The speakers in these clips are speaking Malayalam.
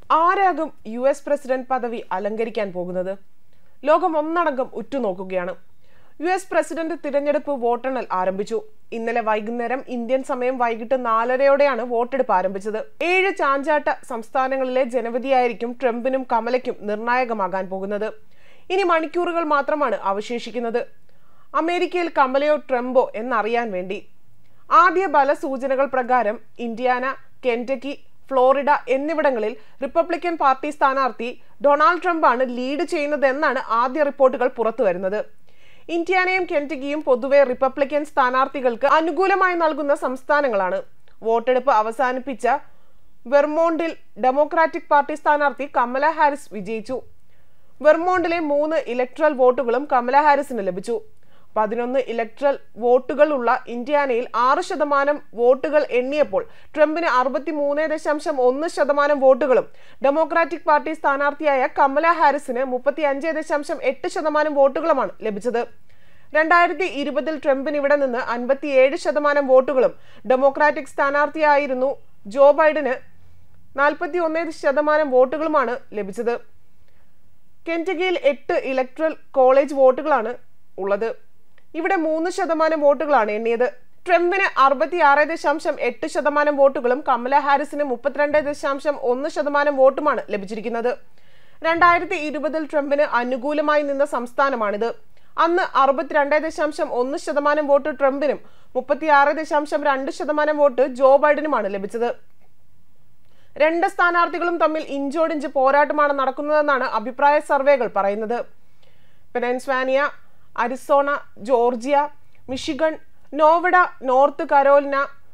ആരാകും യു എസ് പ്രസിഡന്റ് പദവി അലങ്കരിക്കാൻ പോകുന്നത് ലോകം ഒന്നടങ്കം ഉറ്റുനോക്കുകയാണ് യു എസ് പ്രസിഡന്റ് തിരഞ്ഞെടുപ്പ് വോട്ടെണ്ണൽ ആരംഭിച്ചു ഇന്നലെ വൈകുന്നേരം ഇന്ത്യൻ സമയം വൈകിട്ട് നാലരയോടെയാണ് വോട്ടെടുപ്പ് ആരംഭിച്ചത് ഏഴ് ചാഞ്ചാട്ട സംസ്ഥാനങ്ങളിലെ ജനവിധിയായിരിക്കും ട്രംപിനും കമലയ്ക്കും നിർണായകമാകാൻ പോകുന്നത് ഇനി മണിക്കൂറുകൾ മാത്രമാണ് അവശേഷിക്കുന്നത് അമേരിക്കയിൽ കമലയോ ട്രംപോ എന്നറിയാൻ വേണ്ടി ആദ്യ ബലസൂചനകൾ പ്രകാരം ഇന്ത്യാന കെൻറ്റക്കി ഫ്ലോറിഡ എന്നിവിടങ്ങളിൽ റിപ്പബ്ലിക്കൻ പാർട്ടി സ്ഥാനാർത്ഥി ഡൊണാൾഡ് ട്രംപാണ് ലീഡ് ചെയ്യുന്നതെന്നാണ് ആദ്യ റിപ്പോർട്ടുകൾ പുറത്തുവരുന്നത് ഇന്ത്യാനയും കെൻറ്റക്കിയും പൊതുവെ റിപ്പബ്ലിക്കൻ സ്ഥാനാർത്ഥികൾക്ക് അനുകൂലമായി നൽകുന്ന സംസ്ഥാനങ്ങളാണ് വോട്ടെടുപ്പ് അവസാനിപ്പിച്ച വെർമോണ്ടിൽ ഡെമോക്രാറ്റിക് പാർട്ടി സ്ഥാനാർത്ഥി കമല ഹാരിസ് വിജയിച്ചു വെർമോണ്ടിലെ മൂന്ന് ഇലക്ട്രൽ വോട്ടുകളും കമല ഹാരിസിന് ലഭിച്ചു പതിനൊന്ന് ഇലക്ട്രൽ വോട്ടുകളുള്ള ഇന്ത്യാനയിൽ ആറ് ശതമാനം വോട്ടുകൾ എണ്ണിയപ്പോൾ ട്രംപിന് അറുപത്തി മൂന്ന് ദശാംശം ഒന്ന് ശതമാനം വോട്ടുകളും ഡെമോക്രാറ്റിക് പാർട്ടി സ്ഥാനാർത്ഥിയായ കമല ഹാരിസിന് മുപ്പത്തി അഞ്ച് ദശാംശം എട്ട് ശതമാനം വോട്ടുകളുമാണ് ലഭിച്ചത് രണ്ടായിരത്തി ഇരുപതിൽ ട്രംപിന് ഇവിടെ നിന്ന് അൻപത്തിയേഴ് ശതമാനം വോട്ടുകളും ഡെമോക്രാറ്റിക് സ്ഥാനാർത്ഥിയായിരുന്നു ജോ ബൈഡന് നാൽപ്പത്തി ഒന്ന് ശതമാനം വോട്ടുകളുമാണ് ലഭിച്ചത് കെൻറ്റക്കിയിൽ എട്ട് ഇലക്ട്രൽ കോളേജ് വോട്ടുകളാണ് ഉള്ളത് ഇവിടെ മൂന്ന് ശതമാനം വോട്ടുകളാണ് എണ്ണിയത് ട്രംപിന് അറുപത്തിയാറ് ദശാംശം എട്ട് ശതമാനം വോട്ടുകളും കമല ഹാരിസിന് മുപ്പത്തിരണ്ട് ദശാംശം ഒന്ന് ശതമാനം വോട്ടുമാണ് ലഭിച്ചിരിക്കുന്നത് രണ്ടായിരത്തി ഇരുപതിൽ ട്രംപിന് അനുകൂലമായി നിന്ന സംസ്ഥാനമാണിത് അന്ന് അറുപത്തിരണ്ട് ദശാംശം ഒന്ന് ശതമാനം വോട്ട് ട്രംപിനും മുപ്പത്തിയാറ് ദശാംശം രണ്ട് ശതമാനം വോട്ട് ജോ ബൈഡനുമാണ് ലഭിച്ചത് രണ്ട് സ്ഥാനാർത്ഥികളും തമ്മിൽ ഇഞ്ചോടിഞ്ച് പോരാട്ടമാണ് നടക്കുന്നതെന്നാണ് അഭിപ്രായ സർവേകൾ പറയുന്നത് Pennsylvania Arizona Georgia Michigan Nevada North Carolina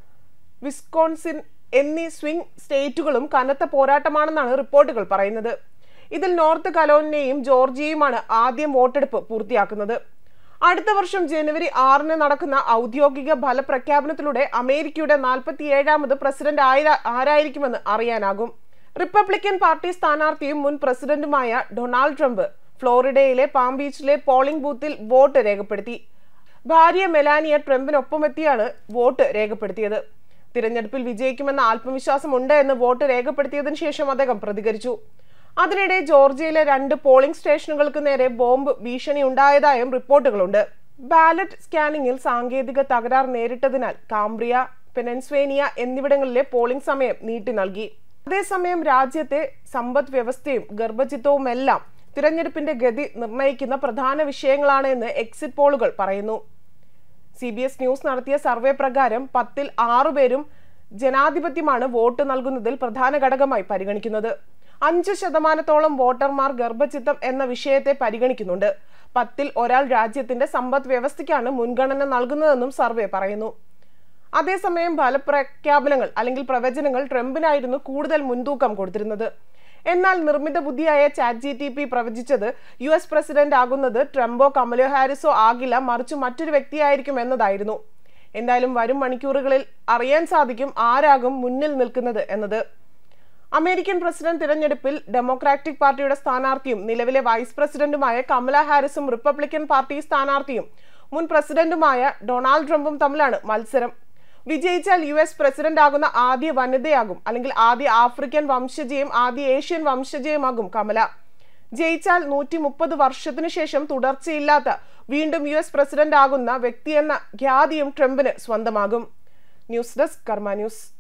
Wisconsin എന്നീ സ്വിംഗ് സ്റ്റേറ്റുകളും കനത്ത പോരാട്ടമാണെന്നാണ് റിപ്പോർട്ടുകൾ പറയുന്നത് ഇതിൽ നോർത്ത് കലോലിനെയും ജോർജിയയുമാണ് ആദ്യം വോട്ടെടുപ്പ് പൂർത്തിയാക്കുന്നത് അടുത്ത വർഷം ജനുവരി ആറിന് നടക്കുന്ന ഔദ്യോഗിക ഫലപ്രഖ്യാപനത്തിലൂടെ അമേരിക്കയുടെ നാൽപ്പത്തിയേഴാമത് പ്രസിഡന്റ് ആയിര- ആരായിരിക്കുമെന്ന് അറിയാനാകും റിപ്പബ്ലിക്കൻ പാർട്ടി സ്ഥാനാർത്ഥിയും മുൻ പ്രസിഡന്റുമായ ഡൊണാൾഡ് ട്രംപ് ഫ്ലോറിഡയിലെ പാം ബീച്ചിലെ പോളിംഗ് ബൂത്തിൽ വോട്ട് രേഖപ്പെടുത്തി ഭാര്യ മെലാനിയ ട്രംപിനൊപ്പമെത്തിയാണ് വോട്ട് രേഖപ്പെടുത്തിയത് തിരഞ്ഞെടുപ്പിൽ വിജയിക്കുമെന്ന ആത്മവിശ്വാസമുണ്ട് എന്ന് വോട്ട് രേഖപ്പെടുത്തിയതിനു ശേഷം അദ്ദേഹം പ്രതികരിച്ചു അതിനിടെ ജോർജിയയിലെ രണ്ട് പോളിംഗ് സ്റ്റേഷനുകൾക്ക് നേരെ ബോംബ് ഭീഷണി ഉണ്ടായതായും റിപ്പോർട്ടുകളുണ്ട് ബാലറ്റ് സ്കാനിംഗിൽ സാങ്കേതിക തകരാർ നേരിട്ടതിനാൽ കാംബ്രിയ പെനൻസ്വേനിയ എന്നിവിടങ്ങളിലെ പോളിംഗ് സമയം നീട്ടി നൽകി അതേസമയം രാജ്യത്തെ സമ്പദ് വ്യവസ്ഥയും ഗർഭചിത്തവുമെല്ലാം തിരഞ്ഞെടുപ്പിന്റെ ഗതി നിർണ്ണയിക്കുന്ന പ്രധാന വിഷയങ്ങളാണ് എന്ന് എക്സിറ്റ് പോളുകൾ പറയുന്നു സി ബി എസ് ന്യൂസ് നടത്തിയ സർവേ പ്രകാരം പത്തിൽ ആറുപേരും ജനാധിപത്യമാണ് വോട്ട് നൽകുന്നതിൽ പ്രധാന ഘടകമായി പരിഗണിക്കുന്നത് അഞ്ച് ശതമാനത്തോളം വോട്ടർമാർ ഗർഭചിത്തം എന്ന വിഷയത്തെ പരിഗണിക്കുന്നുണ്ട് പത്തിൽ ഒരാൾ രാജ്യത്തിന്റെ സമ്പദ് വ്യവസ്ഥയ്ക്കാണ് മുൻഗണന നൽകുന്നതെന്നും സർവേ പറയുന്നു അതേസമയം ഫലപ്രഖ്യാപനങ്ങൾ അല്ലെങ്കിൽ പ്രവചനങ്ങൾ ട്രംപിനായിരുന്നു കൂടുതൽ മുൻതൂക്കം കൊടുത്തിരുന്നത് എന്നാൽ നിർമ്മിത ബുദ്ധിയായ ചാറ്റ് ജി ടി പി പ്രവചിച്ചത് യു എസ് പ്രസിഡന്റ് ആകുന്നത് ട്രംപോ കമലോ ഹാരിസോ ആകില്ല മറിച്ച് മറ്റൊരു വ്യക്തിയായിരിക്കും എന്നതായിരുന്നു എന്തായാലും വരും മണിക്കൂറുകളിൽ അറിയാൻ സാധിക്കും ആരാകും മുന്നിൽ നിൽക്കുന്നത് എന്നത് അമേരിക്കൻ പ്രസിഡന്റ് തിരഞ്ഞെടുപ്പിൽ ഡെമോക്രാറ്റിക് പാർട്ടിയുടെ സ്ഥാനാർത്ഥിയും നിലവിലെ വൈസ് പ്രസിഡന്റുമായ കമല ഹാരിസും റിപ്പബ്ലിക്കൻ പാർട്ടി സ്ഥാനാർത്ഥിയും മുൻ പ്രസിഡന്റുമായ ഡൊണാൾഡ് ട്രംപും തമ്മിലാണ് മത്സരം വിജയിച്ചാൽ യു എസ് പ്രസിഡന്റ് ആകുന്ന ആദ്യ വനിതയാകും അല്ലെങ്കിൽ ആദ്യ ആഫ്രിക്കൻ വംശജയും ആദ്യ ഏഷ്യൻ വംശജയുമാകും കമല ജയിച്ചാൽ നൂറ്റി മുപ്പത് വർഷത്തിനു ശേഷം തുടർച്ചയില്ലാത്ത വീണ്ടും യു എസ് പ്രസിഡന്റ് ആകുന്ന വ്യക്തിയെന്ന ഖ്യാതിയും ട്രംപിന് സ്വന്തമാകും ന്യൂസ് ഡെസ്ക് കർമ്മ ന്യൂസ്